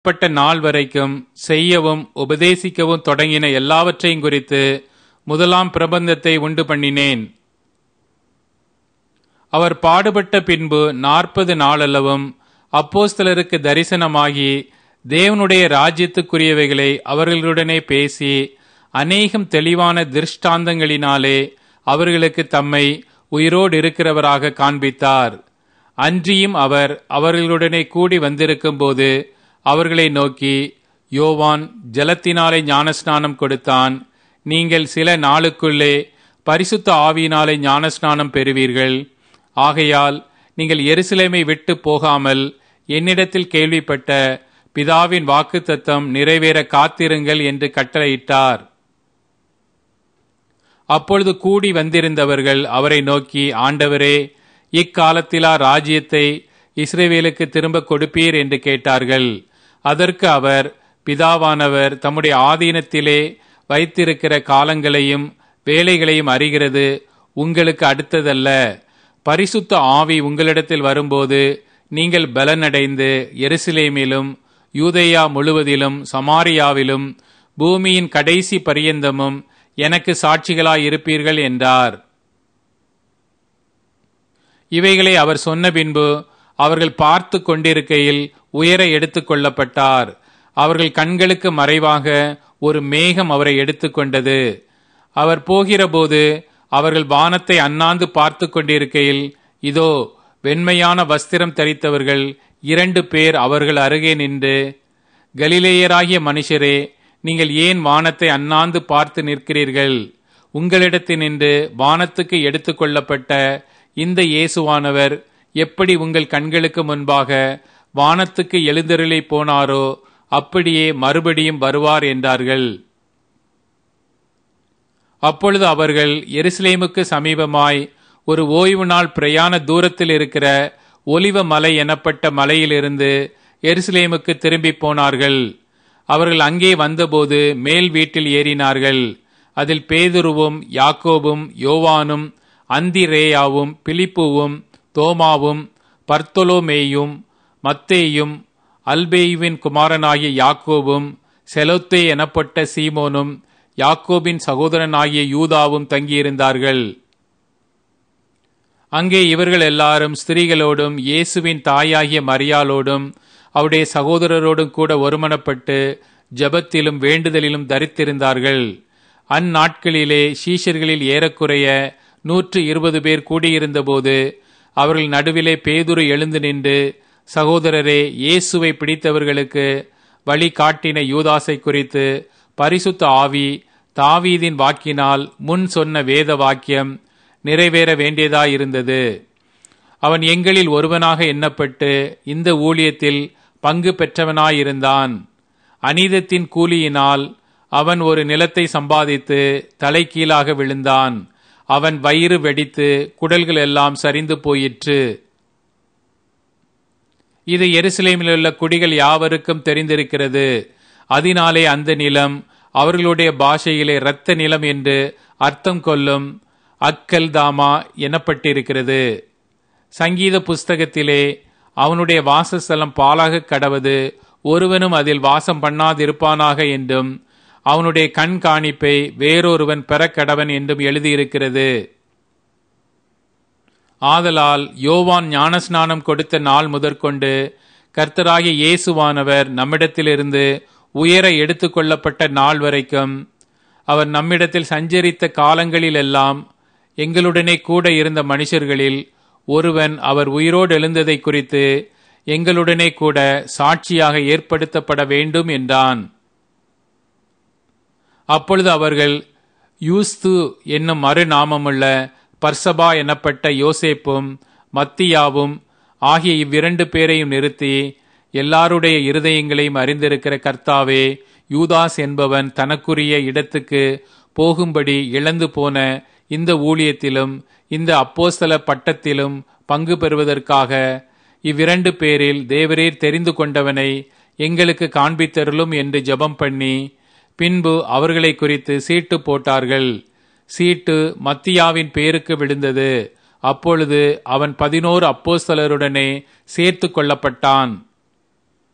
பட்ட நாள் வரைக்கும் செய்யவும் உபதேசிக்கவும் தொடங்கின எல்லாவற்றையும் குறித்து முதலாம் பிரபந்தத்தை உண்டு பண்ணினேன் அவர் பாடுபட்ட பின்பு நாற்பது நாளளவும் அப்போஸ்தலருக்கு தரிசனமாகி தேவனுடைய ராஜ்யத்துக்குரியவைகளை அவர்களுடனே பேசி அநேகம் தெளிவான திருஷ்டாந்தங்களினாலே அவர்களுக்கு தம்மை உயிரோடு இருக்கிறவராக காண்பித்தார் அன்றியும் அவர் அவர்களுடனே கூடி வந்திருக்கும்போது அவர்களை நோக்கி யோவான் ஜலத்தினாலே ஞானஸ்நானம் கொடுத்தான் நீங்கள் சில நாளுக்குள்ளே பரிசுத்த ஆவியினாலே ஞானஸ்நானம் பெறுவீர்கள் ஆகையால் நீங்கள் எருசலேமை விட்டு போகாமல் என்னிடத்தில் கேள்விப்பட்ட பிதாவின் வாக்குத்தத்தம் நிறைவேற காத்திருங்கள் என்று கட்டளையிட்டார் அப்பொழுது கூடி வந்திருந்தவர்கள் அவரை நோக்கி ஆண்டவரே இக்காலத்திலா ராஜ்யத்தை இஸ்ரேவேலுக்கு திரும்ப கொடுப்பீர் என்று கேட்டார்கள் அதற்கு அவர் பிதாவானவர் தம்முடைய ஆதீனத்திலே வைத்திருக்கிற காலங்களையும் வேலைகளையும் அறிகிறது உங்களுக்கு அடுத்ததல்ல பரிசுத்த ஆவி உங்களிடத்தில் வரும்போது நீங்கள் பலனடைந்து எருசலேமிலும் யூதேயா முழுவதிலும் சமாரியாவிலும் பூமியின் கடைசி பரியந்தமும் எனக்கு சாட்சிகளாயிருப்பீர்கள் என்றார் இவைகளை அவர் சொன்ன பின்பு அவர்கள் பார்த்து கொண்டிருக்கையில் உயர எடுத்துக் கொள்ளப்பட்டார் அவர்கள் கண்களுக்கு மறைவாக ஒரு மேகம் அவரை எடுத்துக்கொண்டது அவர் போகிறபோது அவர்கள் வானத்தை அண்ணாந்து பார்த்து கொண்டிருக்கையில் இதோ வெண்மையான வஸ்திரம் தரித்தவர்கள் இரண்டு பேர் அவர்கள் அருகே நின்று கலிலேயராகிய மனுஷரே நீங்கள் ஏன் வானத்தை அண்ணாந்து பார்த்து நிற்கிறீர்கள் உங்களிடத்தினின்று வானத்துக்கு எடுத்துக்கொள்ளப்பட்ட இந்த இயேசுவானவர் எப்படி உங்கள் கண்களுக்கு முன்பாக வானத்துக்கு எழுந்தருளி போனாரோ அப்படியே மறுபடியும் வருவார் என்றார்கள் அப்பொழுது அவர்கள் எருசலேமுக்கு சமீபமாய் ஒரு ஓய்வு நாள் பிரயாண தூரத்தில் இருக்கிற ஒலிவ மலை எனப்பட்ட மலையிலிருந்து எருசலேமுக்கு திரும்பி போனார்கள் அவர்கள் அங்கே வந்தபோது மேல் வீட்டில் ஏறினார்கள் அதில் பேதுருவும் யாக்கோபும் யோவானும் அந்திரேயாவும் பிலிப்புவும் தோமாவும் பர்த்தொலோமேயும் மத்தேயும் அல்பேயுவின் குமாரனாகிய யாக்கோபும் செலோத்தே எனப்பட்ட சீமோனும் யாக்கோபின் சகோதரனாகிய யூதாவும் தங்கியிருந்தார்கள் அங்கே இவர்கள் எல்லாரும் ஸ்திரீகளோடும் இயேசுவின் தாயாகிய மரியாளோடும் அவருடைய சகோதரரோடும் கூட ஒருமனப்பட்டு ஜபத்திலும் வேண்டுதலிலும் தரித்திருந்தார்கள் அந்நாட்களிலே சீஷர்களில் ஏறக்குறைய நூற்று இருபது பேர் கூடியிருந்தபோது அவர்கள் நடுவிலே பேதுரு எழுந்து நின்று சகோதரரே இயேசுவை பிடித்தவர்களுக்கு வழி காட்டின யூதாசை குறித்து பரிசுத்த ஆவி தாவீதின் வாக்கினால் முன் சொன்ன வேத வாக்கியம் நிறைவேற வேண்டியதாயிருந்தது அவன் எங்களில் ஒருவனாக எண்ணப்பட்டு இந்த ஊழியத்தில் பங்கு பெற்றவனாயிருந்தான் அநீதத்தின் கூலியினால் அவன் ஒரு நிலத்தை சம்பாதித்து தலைகீழாக விழுந்தான் அவன் வயிறு வெடித்து குடல்கள் எல்லாம் சரிந்து போயிற்று இது எருசலேமில் உள்ள குடிகள் யாவருக்கும் தெரிந்திருக்கிறது அதனாலே அந்த நிலம் அவர்களுடைய பாஷையிலே இரத்த நிலம் என்று அர்த்தம் கொள்ளும் அக்கல் தாமா எனப்பட்டிருக்கிறது சங்கீத புஸ்தகத்திலே அவனுடைய வாசஸ்தலம் பாலாக கடவது ஒருவனும் அதில் வாசம் பண்ணாதிருப்பானாக என்றும் அவனுடைய கண் காணிப்பை வேறொருவன் பெறக்கடவன் என்றும் எழுதியிருக்கிறது ஆதலால் யோவான் ஞானஸ்நானம் கொடுத்த நாள் முதற்கொண்டு கர்த்தராகிய இயேசுவானவர் நம்மிடத்திலிருந்து உயர எடுத்துக்கொள்ளப்பட்ட நாள் வரைக்கும் அவர் நம்மிடத்தில் சஞ்சரித்த காலங்களிலெல்லாம் எங்களுடனே கூட இருந்த மனுஷர்களில் ஒருவன் அவர் உயிரோடு எழுந்ததை குறித்து எங்களுடனே கூட சாட்சியாக ஏற்படுத்தப்பட வேண்டும் என்றான் அப்பொழுது அவர்கள் யூஸ்து என்னும் மறுநாமமுள்ள பர்சபா எனப்பட்ட யோசேப்பும் மத்தியாவும் ஆகிய இவ்விரண்டு பேரையும் நிறுத்தி எல்லாருடைய இருதயங்களையும் அறிந்திருக்கிற கர்த்தாவே யூதாஸ் என்பவன் தனக்குரிய இடத்துக்கு போகும்படி இழந்து போன இந்த ஊழியத்திலும் இந்த அப்போஸ்தல பட்டத்திலும் பங்கு பெறுவதற்காக இவ்விரண்டு பேரில் தேவரீர் தெரிந்து கொண்டவனை எங்களுக்கு காண்பித்தருளும் என்று ஜெபம் பண்ணி பின்பு அவர்களை குறித்து சீட்டு போட்டார்கள் சீட்டு மத்தியாவின் பேருக்கு விழுந்தது அப்பொழுது அவன் பதினோரு அப்போஸ்தலருடனே சேர்த்து கொள்ளப்பட்டான்